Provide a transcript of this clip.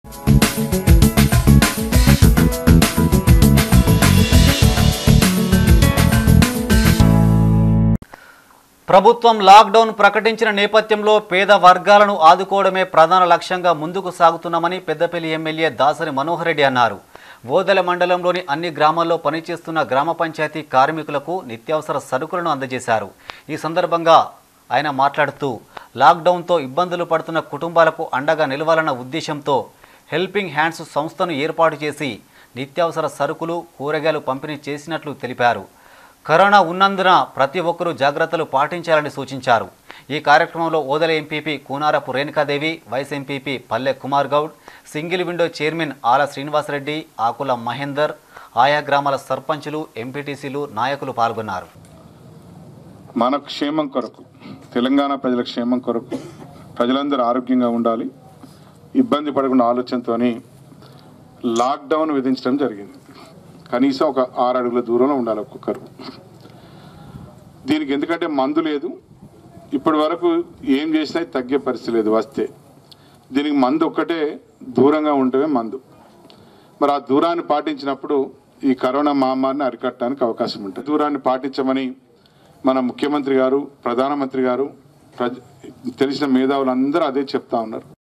ప్రభుత్వం లాక్డౌన్ ప్రకటించిన నేపథ్యంలో పేద వర్గాలను ఆదుకోవడమే ప్రధాన లక్ష్యంగా ముందుకు సాగుతున్నామని పెద్దపల్లి ఎమ్మెల్యే దాసరి మనోహర్ రెడ్డి అన్నారు ఓదెల మండలంలోని అన్ని గ్రామాల్లో పనిచేస్తున్న గ్రామ పంచాయతీ కార్మికులకు నిత్యావసర సరుకులను అందజేశారు ఈ సందర్భంగా ఆయన మాట్లాడుతూ లాక్డౌన్తో ఇబ్బందులు పడుతున్న కుటుంబాలకు అండగా నిలవాలన్న ఉద్దేశంతో హెల్పింగ్ హ్యాండ్స్ సంస్థను ఏర్పాటు చేసి నిత్యావసర సరుకులు కూరగాయలు పంపిణీ చేసినట్లు తెలిపారు కరోనా ఉన్నందున ప్రతి ఒక్కరూ జాగ్రత్తలు పాటించాలని సూచించారు ఈ కార్యక్రమంలో Odela MPP Koonarapu Renukadevi vice MPP Palle Kumar Goud single window chairman Ala Srinivasa Reddy ఆకుల మహేందర్ ఆయా గ్రామాల సర్పంచులు ఎంపీటీసీలు నాయకులు పాల్గొన్నారు మన క్షేమం కొరకు తెలంగాణ ప్రజల క్షేమం కొరకు ప్రజలందరూ ఆరోగ్యంగా ఉండాలి ఇబ్బంది పడకుండా ఆలోచనతోని లాక్డౌన్ విధించడం జరిగింది కనీసం ఒక ఆరు అడుగుల దూరంలో ఉండాలి ఒక్కొక్కరు దీనికి ఎందుకంటే మందు లేదు ఇప్పటి వరకు ఏం చేసినా తగ్గే పరిస్థితి లేదు వస్తే దీనికి మందు ఒక్కటే దూరంగా ఉండటమే మందు మరి ఆ దూరాన్ని పాటించినప్పుడు ఈ కరోనా మహమ్మారిని అరికట్టడానికి అవకాశం ఉంటుంది దూరాన్ని పాటించమని మన ముఖ్యమంత్రి గారు ప్రధానమంత్రి గారు ప్రజ తెలిసిన మేధావులు అందరూ అదే చెప్తా ఉన్నారు